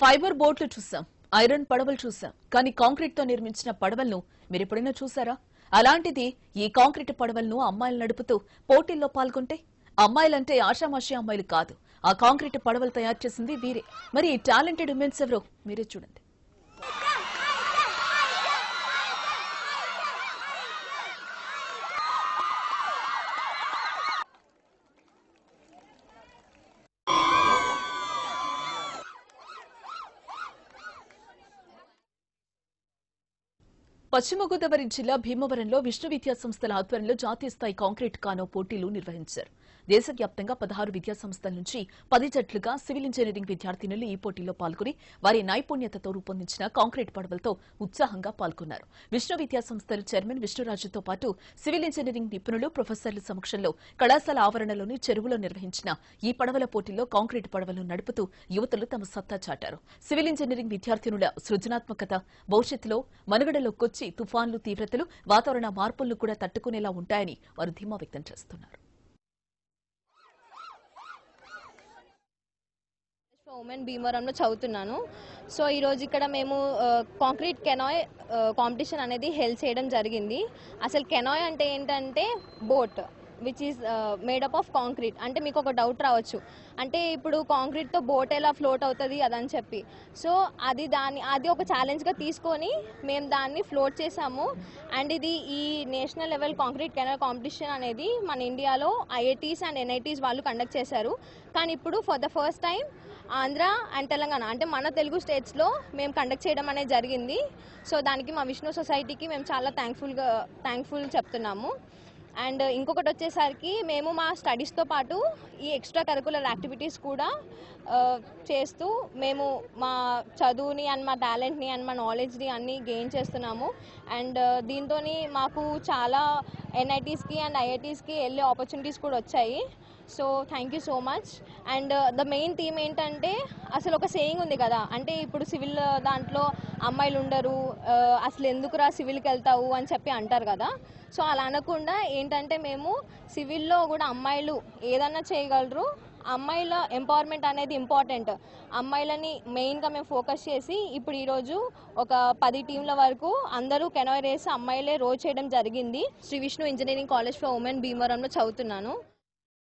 fibre బోట్లు చూసాం iron పడవలు చూసాం కానీ కాంక్రీట్ తో నిర్మించిన పడవలను మీరు ఎప్పుడైనా చూసారా అలాంటిది ఈ కాంక్రీట్ పడవలను అమ్మాయిలు నడుపుతూ పోటీల్లో పాల్గొంటే అమ్మాయిలంటే ఆషామాషి అమ్మాయిలు కాదు ఆ కాంక్రీట్ పడవలు తయారు చేసింది వీరే మరి ఈ టాలెంటెడ్ ఉమెన్స్ ఎవరో మీరే చూడండి పశ్చిమ గోదావరి జిల్లా భీమవరంలో విష్ణు విద్యా సంస్థల ఆధ్వర్యంలో జాతీయ స్థాయి కాంక్రీట్ కానో పోటీలు నిర్వహించారు దేశవ్యాప్తంగా పదహారు విద్యా సంస్థల నుంచి పది జట్లుగా సివిల్ ఇంజనీరింగ్ విద్యార్థినులు ఈ పోటీలో పాల్గొని వారి నైపుణ్యతతో రూపొందించిన కాంక్రీట్ పడవలతో ఉత్సాహంగా పాల్గొన్నారు విష్ణు విద్యా సంస్థల చైర్మన్ విష్ణురాజుతో పాటు సివిల్ ఇంజనీరింగ్ నిపుణులు ప్రొఫెసర్ల సమక్షంలో కళాశాల ఆవరణలోని చెరువులో నిర్వహించిన ఈ పడవల పోటీలో కాంక్రీట్ పడవలు నడుపుతూ యువతులు తమ సత్తా చాటారు సివిల్ ఇంజనీరింగ్ విద్యార్థినుల సృజనాత్మకత భవిష్యత్తులో మనుగడలోకొచ్చి తుఫాన్లు తీవ్రతలు వాతావరణ మార్పులను కూడా తట్టుకునేలా ఉంటాయని వారు ధీమా వ్యక్తం చేస్తున్నారు ఉమెన్ భీమవరంలో చదువుతున్నాను సో ఈరోజు ఇక్కడ మేము ఆ, కాంక్రీట్ కెనాయ్ ఆ, కాంపిటీషన్ అనేది హెల్డ్ చేయడం జరిగింది అసలు కెనాయ్ అంటే ఏంటంటే boat which is made up of concrete అంటే మీకు ఒక డౌట్ రావచ్చు అంటే ఇప్పుడు కాంక్రీట్తో బోట్ ఎలా ఫ్లోట్ అవుతుంది అదని చెప్పి సో అది దాన్ని అది ఒక ఛాలెంజ్గా తీసుకొని మేము దాన్ని ఫ్లోట్ చేసాము అండ్ ఇది ఈ national level concrete canal competition అనేది మన ఇండియాలో ఐఐటీస్ అండ్ ఎన్ఐటీస్ వాళ్ళు కండక్ట్ చేశారు కానీ ఇప్పుడు for the first time Andhra and Telangana అంటే మన తెలుగు స్టేట్స్లో మేము కండక్ట్ చేయడం అనేది జరిగింది సో దానికి మా విష్ణు సొసైటీకి మేము చాలా థ్యాంక్ఫుల్గా థ్యాంక్ఫుల్ చెప్తున్నాము అండ్ ఇంకొకటి వచ్చేసరికి మేము మా స్టడీస్తో పాటు ఈ ఎక్స్ట్రా కరికులర్ యాక్టివిటీస్ కూడా ఆ, చేస్తూ మేము మా చదువుని అండ్ మా టాలెంట్ని అండ్ మా నాలెడ్జ్ని అన్నీ గెయిన్ చేస్తున్నాము అండ్ దీంతో మాకు చాలా ఎన్ఐటీస్కి అండ్ ఐఐటీస్కి వెళ్ళే ఆపర్చునిటీస్ కూడా వచ్చాయి so thank you so much and the main theme ఏంటంటే అసలు ఒక సేయింగ్ ఉంది కదా అంటే ఇప్పుడు సివిల్ దాంట్లో అమ్మాయిలు ఉండరు ఆ, అసలు ఎందుకురా సివిల్కి వెళ్తావు అని చెప్పి అంటారు కదా సో అలా అనకుండా ఏంటంటే మేము సివిల్లో కూడా అమ్మాయిలు ఏదన్నా చేయగలరు అమ్మాయిల ఎంపవర్మెంట్ అనేది ఇంపార్టెంట్ అమ్మాయిలని మెయిన్గా మేము ఫోకస్ చేసి ఇప్పుడు ఈరోజు ఒక పది టీంల వరకు అందరూ కెనాయ్ రేస్ అమ్మాయిలే రోజ్ చేయడం జరిగింది Shri Vishnu engineering college for women భీమవరంలో చదువుతున్నాను